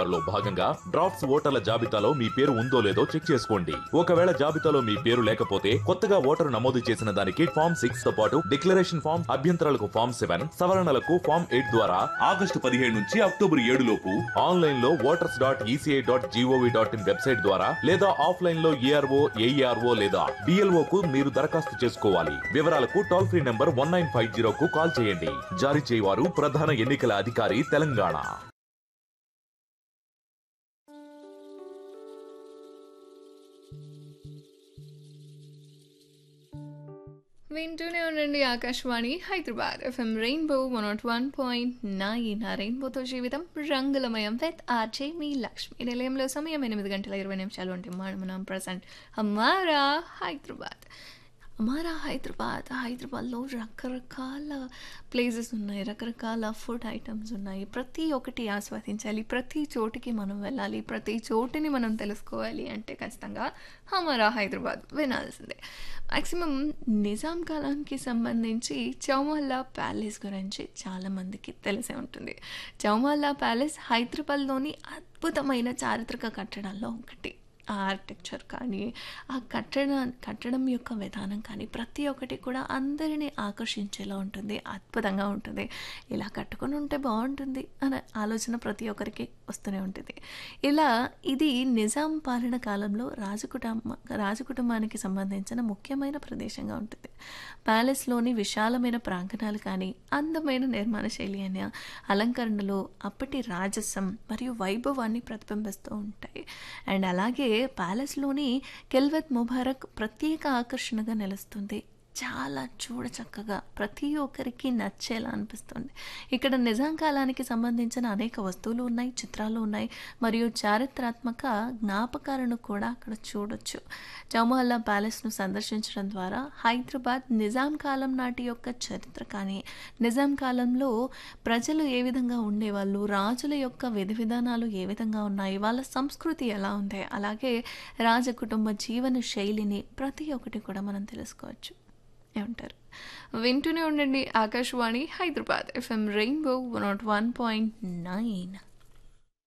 లో భాగంగా డ్రాఫ్ట్స్ ఓటర్ల జాబితాలో మీ పేరు ఉందో లేదో చెక్ చేసుకోండి ఒకవేళ జాబితాలో మీ పేరు లేకపోతే కొత్తగా ఓటరు నమోదు చేసిన దానికి ఫామ్ సిక్స్ తో పాటు డిక్లరేషన్ ఫామ్ అభ్యంతరాలకు ఫామ్ సెవెన్ సవరణలకు ఫామ్ ఎయిట్ ద్వారా ఆగస్టు పదిహేడు నుంచి అక్టోబర్ ఏడు లోపు ఆన్లైన్ లో voters dot ECI dot GOV dot in website ద్వారా లేదా ఆఫ్లైన్ లో ఏఆర్ఓ ఏఈఆర్ఓ లేదా డిఎల్ఓ కు మీరు దరఖాస్తు చేసుకోవాలి వివరాలకు toll free number one nine five zero కు కాల్ చేయండి జారీ చేయవారు ప్రధాన ఎన్నికల అధికారి తెలంగాణ వింటూనే ఉండండి Akashvani Hyderabad FM Rainbow one naught one point nine ఆ రెయిన్బోతో జీవితం రంగులమయం విత్ ఆర్జే మీ లక్ష్మి నిలయంలో సమయం ఎనిమిది గంటల ఇరవై నిమిషాలు ఉంటే మనం ప్రజెంట్ అమ్మారా హైదరాబాద్ అమారా హైదరాబాద్ హైదరాబాద్లో రకరకాల ప్లేసెస్ ఉన్నాయి రకరకాల ఫుడ్ ఐటమ్స్ ఉన్నాయి ప్రతి ఒక్కటి ఆస్వాదించాలి ప్రతి చోటికి మనం వెళ్ళాలి ప్రతి చోటుని మనం తెలుసుకోవాలి అంటే ఖచ్చితంగా హమారా హైదరాబాద్ వినాల్సిందే మ్యాక్సిమం నిజాం కాలానికి సంబంధించి చౌమహల్లా ప్యాలెస్ గురించి చాలామందికి తెలిసే ఉంటుంది చౌమహల్లా ప్యాలెస్ హైదరాబాద్లోని అద్భుతమైన చారిత్రక కట్టడాల్లో ఒకటి ఆ ఆర్కిటెక్చర్ కానీ ఆ కట్టడ కట్టడం యొక్క విధానం కానీ ప్రతి ఒక్కటి కూడా అందరినీ ఆకర్షించేలా ఉంటుంది అద్భుతంగా ఉంటుంది ఇలా కట్టుకొని ఉంటే బాగుంటుంది అనే ఆలోచన ప్రతి ఒక్కరికి వస్తూనే ఉంటుంది ఇలా ఇది నిజాం పాలన కాలంలో రాజకుటుంబ రాజకుటుంబానికి సంబంధించిన ముఖ్యమైన ప్రదేశంగా ఉంటుంది ప్యాలెస్లోని విశాలమైన ప్రాంగణాలు కానీ అందమైన నిర్మాణ శైలి అనే అలంకరణలు అప్పటి రాజసం మరియు వైభవాన్ని ప్రతిబింబిస్తూ ఉంటాయి అండ్ అలాగే ప్యాలెస్లోని కెల్వత్ ముబారక్ ప్రత్యేక ఆకర్షణగా నిలుస్తుంది చాలా చూడచక్కగా ప్రతి ఒక్కరికి నచ్చేలా అనిపిస్తుంది ఇక్కడ నిజాం కాలానికి సంబంధించిన అనేక వస్తువులు ఉన్నాయి చిత్రాలు ఉన్నాయి మరియు చారిత్రాత్మక జ్ఞాపకాలను కూడా అక్కడ చూడొచ్చు చౌమహల్లా ప్యాలెస్ను సందర్శించడం ద్వారా హైదరాబాద్ నిజాం కాలం నాటి యొక్క చరిత్ర కానీ నిజాం కాలంలో ప్రజలు ఏ విధంగా ఉండేవాళ్ళు రాజుల యొక్క విధి విధానాలు ఏ విధంగా ఉన్నాయి వాళ్ళ సంస్కృతి ఎలా ఉంది అలాగే రాజకుటుంబ జీవన శైలిని ప్రతి ఒక్కటి కూడా మనం తెలుసుకోవచ్చు ఏమంటారు వింటూనే ఉండండి Akashvani Hyderabad FM Rainbow one naught one point nine